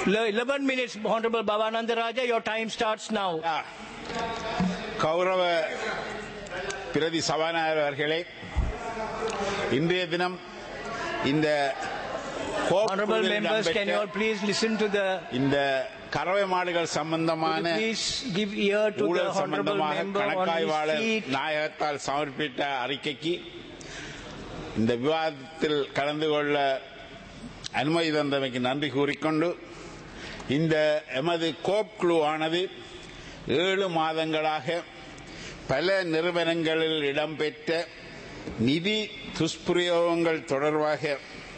11 minutes, Honorable Bhavananda Raja. Your time starts now. கௌரவ பிரதி சபாநாயகர் அவர்களே இன்றைய தினம் இந்த கோப் Honorable குழுவில் members, can you all இடம்பெற்ற please listen to the. இந்த கறவை மாடுகள் சம்பந்தமான Please give ear to the ஊழல் Honorable சம்பந்தமாக member on his கணக்காய்வாளர் seat. நாயகத்தால் சமர்ப்பித்த அறிக்கைக்கு இந்த விவாதத்தில் கலந்து கொள்ள அனுமதி தந்தமைக்கு நன்றி கூறிக்கொண்டு இந்த எமது கோப் குழு ஆனது ஏழு மாதங்களாக பல நிறுவனங்களில் இடம்பெற்ற நிதி துஷ்பிரயோகங்கள் தொடர்பாக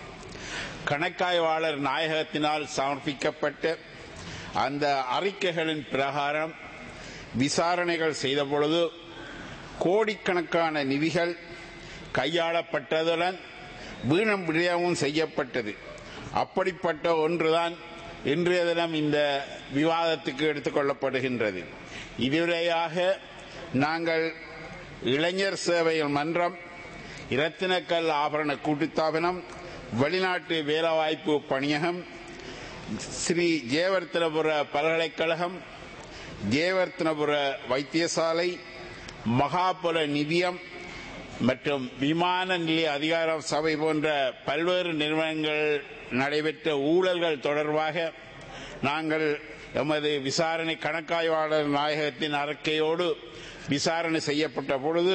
கணக்காய்வாளர் நாயகத்தினால் சமர்ப்பிக்கப்பட்ட அந்த அறிக்கைகளின் பிரகாரம் விசாரணைகள் செய்தபொழுது கோடிக்கணக்கான நிதிகள் கையாளப்பட்டதுடன் வீணம் விடயமும் செய்யப்பட்டது அப்படிப்பட்ட ஒன்றுதான் இன்றைய தினம் இந்த விவாதத்துக்கு எடுத்துக்கொள்ளப்படுகின்றது இதுவரையாக நாங்கள் இளைஞர் சேவைகள் மன்றம் இரத்தினக்கல் ஆபரண கூட்டுத்தாபனம் வெளிநாட்டு வேலைவாய்ப்பு பணியகம் ஸ்ரீ ஜெயவர்த்தனபுர பல்கலைக்கழகம் ஜெயவர்த்தனபுர வைத்தியசாலை மகாபுர நிதியம் மற்றும் விமான நிலைய அதிகார சபை போன்ற பல்வேறு நிறுவனங்கள் நடைபெற்ற ஊழல்கள் தொடர்பாக நாங்கள் எமது விசாரணை கணக்காய்வாளர் நாயகத்தின் அறிக்கையோடு விசாரணை செய்யப்பட்ட பொழுது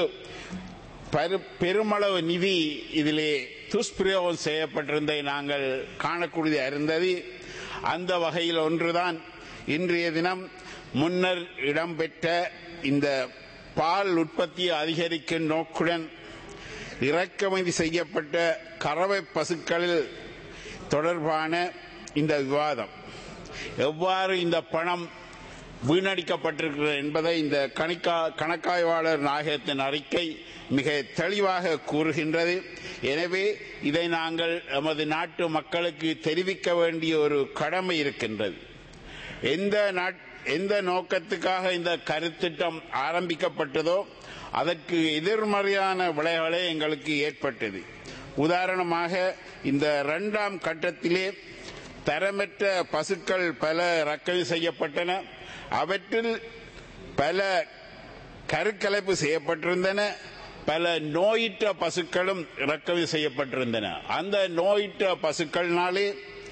பெரு- பெருமளவு நிதி இதிலே துஷ்பிரயோகம் செய்யப்பட்டிருந்ததை நாங்கள் காணக்கூடிய இருந்தது அந்த வகையில் ஒன்றுதான் இன்றைய தினம் முன்னர் இடம்பெற்ற இந்த பால் உற்பத்தியை அதிகரிக்கும் நோக்குடன் இறக்குமதி செய்யப்பட்ட கறவை பசுக்களில் தொடர்பான இந்த விவாதம் எவ்வாறு இந்த பணம் வீணடிக்கப்பட்டிருக்கிறது என்பதை இந்த கணிக்கா கணக்காய்வாளர் நாயகத்தின் அறிக்கை மிக தெளிவாக கூறுகின்றது எனவே இதை நாங்கள் எமது நாட்டு மக்களுக்கு தெரிவிக்க வேண்டிய ஒரு கடமை இருக்கின்றது எந்த நாட்- எந்த நோக்கத்துக்காக இந்த கருத்திட்டம் ஆரம்பிக்கப்பட்டதோ அதற்கு எதிர்மறையான விளைவுகளே எங்களுக்கு ஏற்பட்டது உதாரணமாக இந்த இரண்டாம் கட்டத்திலே தரமற்ற பசுக்கள் பல ரக்கல் செய்யப்பட்டன அவற்றில் பல கருக்கலைப்பு செய்யப்பட்டிருந்தன பல நோயிற்ற பசுக்களும் இறக்கவி செய்யப்பட்டிருந்தன அந்த நோயிற்ற பசுக்கள்னாலே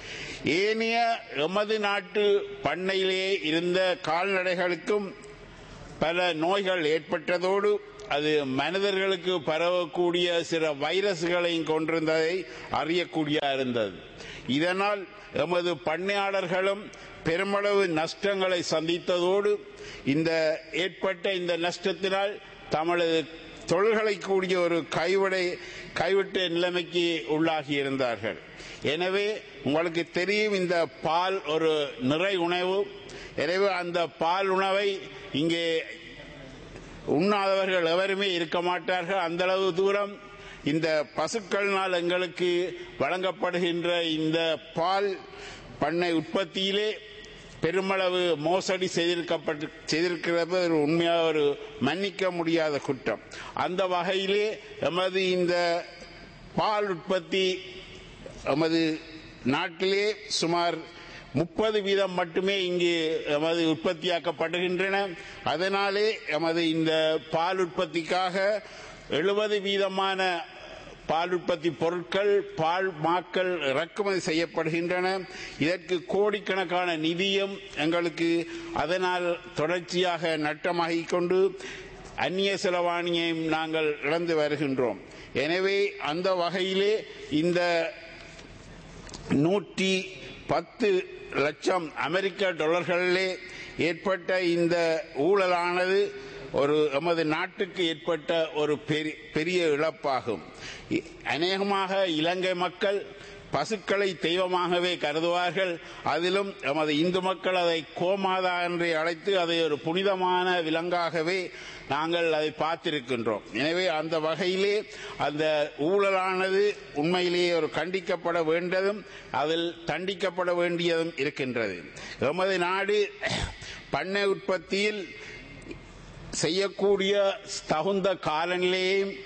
ஏனைய எமது நாட்டு பண்ணையிலே இருந்த கால்நடைகளுக்கும் பல நோய்கள் ஏற்பட்டதோடு அது மனிதர்களுக்கு பரவக்கூடிய சில வைரஸ்களையும் கொண்டிருந்ததை அறியக்கூடிய இருந்தது இதனால் எமது பண்ணையாளர்களும் பெருமளவு நஷ்டங்களை சந்தித்ததோடு இந்த ஏற்பட்ட இந்த நஷ்டத்தினால் தமது தொழில்களை கூடிய ஒரு கைவிடை கைவிட்ட நிலைமைக்கு உள்ளாகி இருந்தார்கள் எனவே உங்களுக்கு தெரியும் இந்த பால் ஒரு நிறை உணவு எனவே அந்த பால் உணவை இங்கே உண்ணாதவர்கள் எவருமே இருக்க மாட்டார்கள் அந்த அளவு தூரம் இந்த பசுக்கள்னால் எங்களுக்கு வழங்கப்படுகின்ற இந்த பால் பண்ணை உற்பத்தியிலே பெருமளவு மோசடி செய்திருக்கப்பட்டு செய்திருக்கிறது ஒரு உண்மையாக ஒரு மன்னிக்க முடியாத குற்றம் அந்த வகையிலே எமது இந்த பால் உற்பத்தி எமது நாட்டிலே சுமார் முப்பது வீதம் மட்டுமே இங்கு எமது உற்பத்தியாக்கப்படுகின்றன அதனாலே எமது இந்த பால் உற்பத்திக்காக எழுபது வீதமான பால் உற்பத்தி பொருட்கள் பால் மாக்கள் இறக்குமதி செய்யப்படுகின்றன இதற்கு கோடிக்கணக்கான நிதியும் எங்களுக்கு அதனால் தொடர்ச்சியாக நட்டமாகிக் கொண்டு அந்நிய செலவாணியையும் நாங்கள் இழந்து வருகின்றோம் எனவே அந்த வகையிலே இந்த நூற்றி பத்து லட்சம் அமெரிக்க டாலர்களிலே ஏற்பட்ட இந்த ஊழலானது ஒரு எமது நாட்டுக்கு ஏற்பட்ட ஒரு பெரி- பெரிய இழப்பாகும் இ- அநேகமாக இலங்கை மக்கள் பசுக்களை தெய்வமாகவே கருதுவார்கள் அதிலும் எமது இந்து மக்கள் அதை கோமாதா என்று அழைத்து அதை ஒரு புனிதமான விலங்காகவே நாங்கள் அதை பார்த்திருக்கின்றோம் எனவே அந்த வகையிலே அந்த ஊழலானது உண்மையிலேயே ஒரு கண்டிக்கப்பட வேண்டதும் அதில் தண்டிக்கப்பட வேண்டியதும் இருக்கின்றது எமது நாடு பண்ணை உற்பத்தியில் செய்யக்கூடிய தகுந்த காலநிலையையும்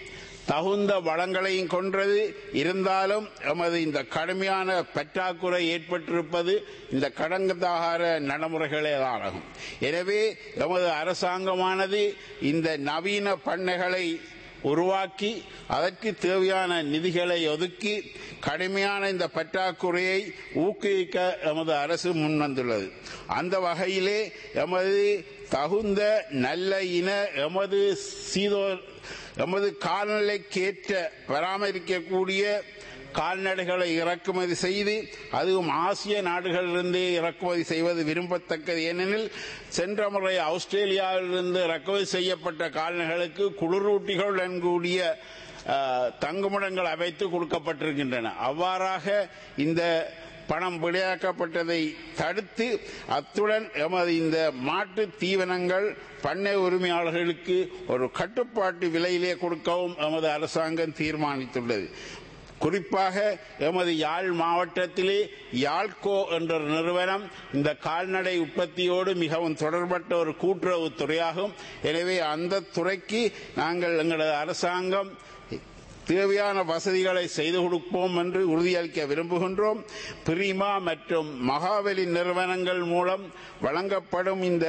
தகுந்த வளங்களையும் கொன்றது இருந்தாலும் எமது இந்த கடுமையான பற்றாக்குறை ஏற்பட்டிருப்பது இந்த கடங்கதாகார நடைமுறைகளே ஆகும் எனவே எமது அரசாங்கமானது இந்த நவீன பண்ணைகளை உருவாக்கி அதற்கு தேவையான நிதிகளை ஒதுக்கி கடுமையான இந்த பற்றாக்குறையை ஊக்குவிக்க எமது அரசு முன்வந்துள்ளது அந்த வகையிலே எமது தகுந்த நல்ல இன எமது சீதோ எமது கால்நிலைக்கேற்ற பராமரிக்கக்கூடிய கால்நடைகளை இறக்குமதி செய்து அதுவும் ஆசிய நாடுகளிலிருந்து இறக்குமதி செய்வது விரும்பத்தக்கது ஏனெனில் சென்ற முறை ஆஸ்திரேலியாவிலிருந்து இறக்குமதி செய்யப்பட்ட கால்நடைகளுக்கு குளிரூட்டிகளுடன் கூடிய தங்குமிடங்கள் அமைத்து கொடுக்கப்பட்டிருக்கின்றன அவ்வாறாக இந்த பணம் விளையாக்கப்பட்டதை தடுத்து அத்துடன் எமது இந்த மாட்டு தீவனங்கள் பண்ணை உரிமையாளர்களுக்கு ஒரு கட்டுப்பாட்டு விலையிலே கொடுக்கவும் எமது அரசாங்கம் தீர்மானித்துள்ளது குறிப்பாக எமது யாழ் மாவட்டத்திலே யாழ்கோ என்ற நிறுவனம் இந்த கால்நடை உற்பத்தியோடு மிகவும் தொடர்பட்ட ஒரு கூட்டுறவு துறையாகும் எனவே அந்த துறைக்கு நாங்கள் எங்களது அரசாங்கம் தேவையான வசதிகளை செய்து கொடுப்போம் என்று உறுதியளிக்க விரும்புகின்றோம் பிரிமா மற்றும் மகாவலி நிறுவனங்கள் மூலம் வழங்கப்படும் இந்த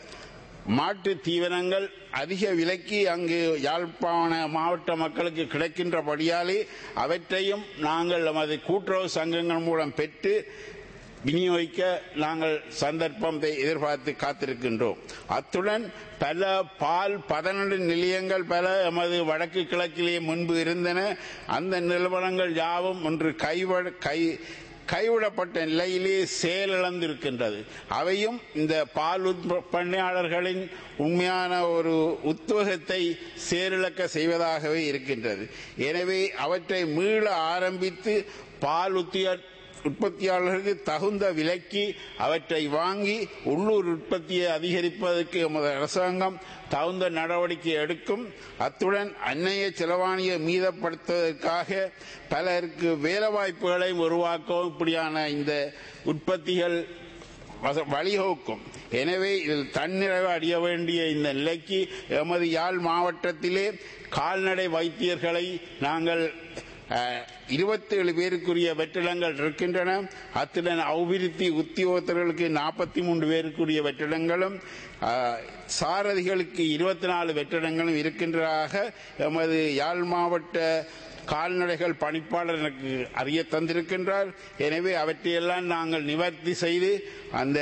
மாட்டு தீவனங்கள் அதிக விலைக்கு அங்கு யாழ்ப்பாண மாவட்ட மக்களுக்கு கிடைக்கின்றபடியாலே அவற்றையும் நாங்கள் நமது கூட்டுறவு சங்கங்கள் மூலம் பெற்று விநியோகிக்க நாங்கள் சந்தர்ப்பத்தை எதிர்பார்த்து காத்திருக்கின்றோம் அத்துடன் பல பால் பதனெண்டு நிலையங்கள் பல எமது வடக்கு கிழக்கிலே முன்பு இருந்தன அந்த நிறுவனங்கள் யாவும் ஒன்று கைவட கை கைவிடப்பட்ட நிலையிலே செயலிழந்திருக்கின்றது அவையும் இந்த பால் பண்ணையாளர்களின் உண்மையான ஒரு உத்வேகத்தை செயலிழக்க செய்வதாகவே இருக்கின்றது எனவே அவற்றை மீள ஆரம்பித்து பால் உத்திய உற்பத்தியாளர்களுக்கு தகுந்த விலைக்கு அவற்றை வாங்கி உள்ளூர் உற்பத்தியை அதிகரிப்பதற்கு எமது அரசாங்கம் தகுந்த நடவடிக்கை எடுக்கும் அத்துடன் அன்னைய செலவாணியை மீதப்படுத்துவதற்காக பலருக்கு வேலைவாய்ப்புகளை உருவாக்கவும் இப்படியான இந்த உற்பத்திகள் வழிவகுக்கும் எனவே இதில் தன்னிறைவு அடைய வேண்டிய இந்த நிலைக்கு எமது யாழ் மாவட்டத்திலே கால்நடை வைத்தியர்களை நாங்கள் இருபத்தேழு பேருக்குரிய வெற்றிடங்கள் இருக்கின்றன அத்துடன் அபிவிருத்தி உத்தியோகத்தர்களுக்கு நாற்பத்தி மூன்று பேருக்குரிய வெற்றிடங்களும் சாரதிகளுக்கு இருபத்தி நாலு வெற்றிடங்களும் இருக்கின்றதாக எமது யாழ் மாவட்ட கால்நடைகள் பணிப்பாளர் எனக்கு அறிய தந்திருக்கின்றார் எனவே அவற்றையெல்லாம் நாங்கள் நிவர்த்தி செய்து அந்த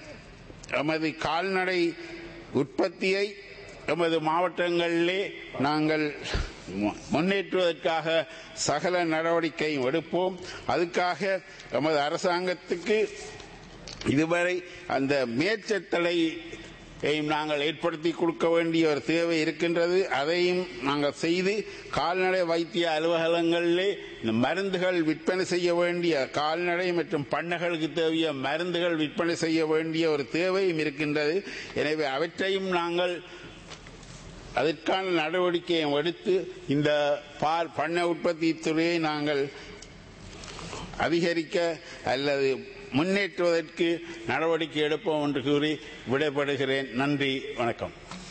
எமது கால்நடை உற்பத்தியை எமது மாவட்டங்களிலே நாங்கள் முன்னேற்றுவதற்காக சகல நடவடிக்கையும் எடுப்போம் அதுக்காக எமது அரசாங்கத்துக்கு இதுவரை அந்த மேற்சத்தலை நாங்கள் ஏற்படுத்தி கொடுக்க வேண்டிய ஒரு தேவை இருக்கின்றது அதையும் நாங்கள் செய்து கால்நடை வைத்திய அலுவலகங்களிலே மருந்துகள் விற்பனை செய்ய வேண்டிய கால்நடை மற்றும் பண்ணைகளுக்கு தேவைய மருந்துகள் விற்பனை செய்ய வேண்டிய ஒரு தேவையும் இருக்கின்றது எனவே அவற்றையும் நாங்கள் அதற்கான நடவடிக்கையை எடுத்து இந்த பால் பண்ணை உற்பத்தி துறையை நாங்கள் அதிகரிக்க அல்லது முன்னேற்றுவதற்கு நடவடிக்கை எடுப்போம் என்று கூறி விடைபடுகிறேன் நன்றி வணக்கம்